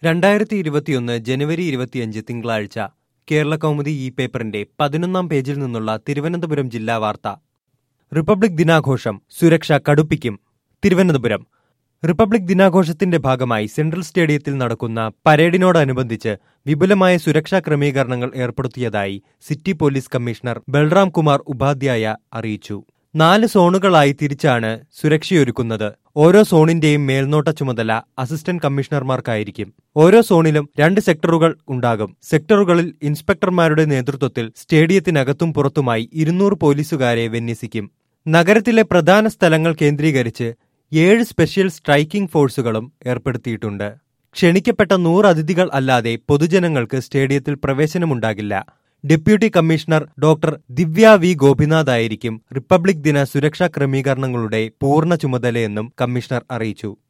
രണ്ടായിരത്തി ഇരുപത്തിയൊന്ന് ജനുവരി ഇരുപത്തിയഞ്ച് തിങ്കളാഴ്ച കേരള കൗമുദി ഈ പേപ്പറിന്റെ പതിനൊന്നാം പേജിൽ നിന്നുള്ള തിരുവനന്തപുരം ജില്ലാ വാർത്ത റിപ്പബ്ലിക് ദിനാഘോഷം സുരക്ഷ കടുപ്പിക്കും തിരുവനന്തപുരം റിപ്പബ്ലിക് ദിനാഘോഷത്തിന്റെ ഭാഗമായി സെൻട്രൽ സ്റ്റേഡിയത്തിൽ നടക്കുന്ന പരേഡിനോടനുബന്ധിച്ച് വിപുലമായ സുരക്ഷാ ക്രമീകരണങ്ങൾ ഏർപ്പെടുത്തിയതായി city police commissioner Balram Kumar Upadhyay അറിയിച്ചു നാല് സോണുകളായി തിരിച്ചാണ് സുരക്ഷയൊരുക്കുന്നത് ഓരോ സോണിന്റെയും മേൽനോട്ട ചുമതല അസിസ്റ്റന്റ് കമ്മീഷണർമാർക്കായിരിക്കും ഓരോ സോണിലും രണ്ട് സെക്ടറുകൾ ഉണ്ടാകും സെക്ടറുകളിൽ ഇൻസ്പെക്ടർമാരുടെ നേതൃത്വത്തിൽ സ്റ്റേഡിയത്തിനകത്തും പുറത്തുമായി ഇരുന്നൂറ് പോലീസുകാരെ വിന്യസിക്കും നഗരത്തിലെ പ്രധാന സ്ഥലങ്ങൾ കേന്ദ്രീകരിച്ച് ഏഴ് സ്പെഷ്യൽ സ്ട്രൈക്കിംഗ് ഫോഴ്സുകളും ഏർപ്പെടുത്തിയിട്ടുണ്ട് ക്ഷണിക്കപ്പെട്ട നൂറ് അതിഥികൾ അല്ലാതെ പൊതുജനങ്ങൾക്ക് സ്റ്റേഡിയത്തിൽ പ്രവേശനമുണ്ടാകില്ല deputy commissioner doctor Divya V Gopinath ആയിരിക്കും റിപ്പബ്ലിക് ദിന സുരക്ഷാ ക്രമീകരണങ്ങളുടെ പൂർണ്ണ ചുമതലയെന്നും കമ്മീഷണർ അറിയിച്ചു